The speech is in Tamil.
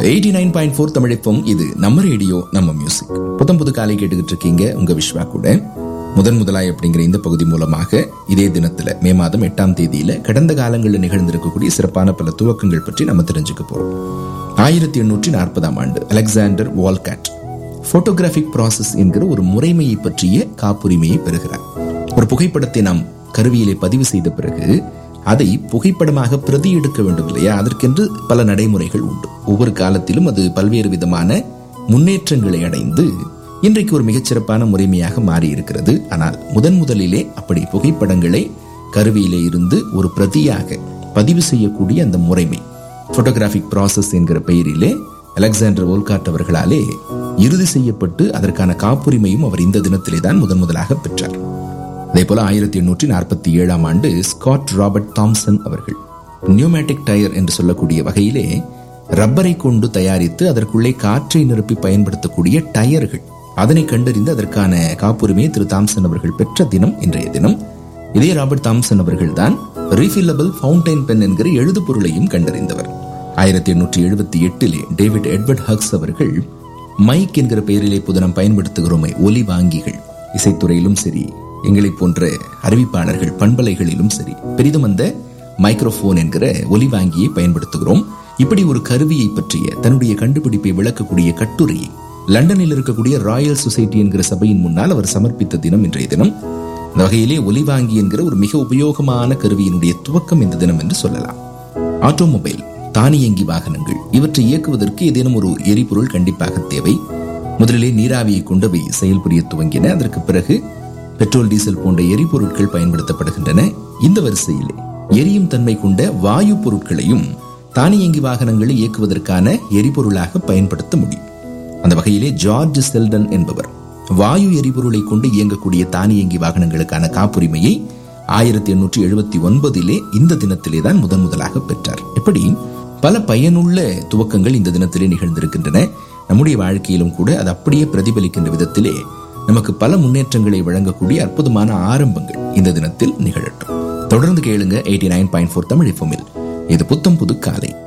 எயிட்டி நைன் பாயிண்ட் ஃபோர் தமிழிப்பம் இது நம்ம ரேடியோ நம்ம மியூசிக் புத்தம் புது காலை கேட்டுக்கிட்டு இருக்கீங்க உங்க விஸ்வா கூட முதன் முதலாய் அப்படிங்கிற இந்த பகுதி மூலமாக இதே தினத்துல மே மாதம் எட்டாம் தேதியில கடந்த காலங்களில் நிகழ்ந்திருக்கக்கூடிய சிறப்பான பல துவக்கங்கள் பற்றி நம்ம தெரிஞ்சுக்க போறோம் ஆயிரத்தி எண்ணூற்றி நாற்பதாம் ஆண்டு அலெக்சாண்டர் வால்காட் போட்டோகிராபிக் ப்ராசஸ் என்கிற ஒரு முறைமையை பற்றிய காப்புரிமையை பெறுகிறார் ஒரு புகைப்படத்தை நாம் கருவியிலே பதிவு செய்த பிறகு அதை புகைப்படமாக பிரதி எடுக்க வேண்டும் இல்லையா அதற்கென்று பல நடைமுறைகள் உண்டு ஒவ்வொரு காலத்திலும் அது பல்வேறு விதமான முன்னேற்றங்களை அடைந்து இன்றைக்கு ஒரு மிகச்சிறப்பான முறைமையாக மாறி இருக்கிறது ஆனால் முதன் முதலிலே அப்படி புகைப்படங்களை கருவியிலே இருந்து ஒரு பிரதியாக பதிவு செய்யக்கூடிய அந்த முறைமை போட்டோகிராபிக் ப்ராசஸ் என்கிற பெயரிலே அலெக்சாண்டர் ஓல்காட் அவர்களாலே இறுதி செய்யப்பட்டு அதற்கான காப்புரிமையும் அவர் இந்த தினத்திலே தான் முதன் முதலாக பெற்றார் அதே போல ஆயிரத்தி எண்ணூற்றி நாற்பத்தி ஏழாம் ஆண்டு ஸ்காட் ராபர்ட் தாம்சன் அவர்கள் நியூமேட்டிக் டயர் என்று சொல்லக்கூடிய வகையிலே ரப்பரை கொண்டு தயாரித்து அதற்குள்ளே காற்றை நிரப்பி பயன்படுத்தக்கூடிய டயர்கள் அதனை கண்டறிந்து அதற்கான காப்புரிமையை திரு தாம்சன் அவர்கள் பெற்ற தினம் இன்றைய தினம் இதே ராபர்ட் தாம்சன் அவர்கள் தான் ரீஃபில்லபிள் ஃபவுண்டைன் பென் என்கிற எழுது பொருளையும் கண்டறிந்தவர் ஆயிரத்தி எண்ணூற்றி எழுபத்தி எட்டிலே டேவிட் எட்வர்ட் ஹக்ஸ் அவர்கள் மைக் என்கிற பெயரிலே புதனம் பயன்படுத்துகிறோமே ஒலி வாங்கிகள் இசைத்துறையிலும் சரி எங்களை போன்ற அறிவிப்பாளர்கள் பண்பலைகளிலும் சரி பெரிதும் அந்த மைக்ரோபோன் என்கிற ஒலி வாங்கியை பயன்படுத்துகிறோம் இப்படி ஒரு கருவியை பற்றிய தன்னுடைய கண்டுபிடிப்பை விளக்கக்கூடிய கட்டுரையை லண்டனில் இருக்கக்கூடிய ராயல் சொசைட்டி என்கிற சபையின் முன்னால் அவர் சமர்ப்பித்த தினம் இன்றைய தினம் அந்த வகையிலே ஒலிவாங்கி என்கிற ஒரு மிக உபயோகமான கருவியினுடைய துவக்கம் இந்த தினம் என்று சொல்லலாம் ஆட்டோமொபைல் தானியங்கி வாகனங்கள் இவற்றை இயக்குவதற்கு ஏதேனும் ஒரு எரிபொருள் கண்டிப்பாக தேவை முதலிலே நீராவியை கொண்டவை செயல்புரிய துவங்கின அதற்கு பிறகு பெட்ரோல் டீசல் போன்ற எரிபொருட்கள் பயன்படுத்தப்படுகின்றன இந்த வரிசையிலே எரியும் தன்மை கொண்ட வாயு பொருட்களையும் தானியங்கி வாகனங்களை இயக்குவதற்கான எரிபொருளாக பயன்படுத்த முடியும் அந்த வகையிலே ஜார்ஜ் செல்டன் என்பவர் வாயு எரிபொருளை கொண்டு இயங்கக்கூடிய தானியங்கி வாகனங்களுக்கான காப்புரிமையை ஆயிரத்தி எண்ணூற்றி எழுபத்தி ஒன்பதிலே இந்த தினத்திலே தான் முதன் முதலாக பெற்றார் எப்படி பல பயனுள்ள துவக்கங்கள் இந்த தினத்திலே நிகழ்ந்திருக்கின்றன நம்முடைய வாழ்க்கையிலும் கூட அது அப்படியே பிரதிபலிக்கின்ற விதத்திலே நமக்கு பல முன்னேற்றங்களை வழங்கக்கூடிய அற்புதமான ஆரம்பங்கள் இந்த தினத்தில் நிகழட்டும் தொடர்ந்து கேளுங்க eighty nine point four Tamil இது புத்தம் புது காலை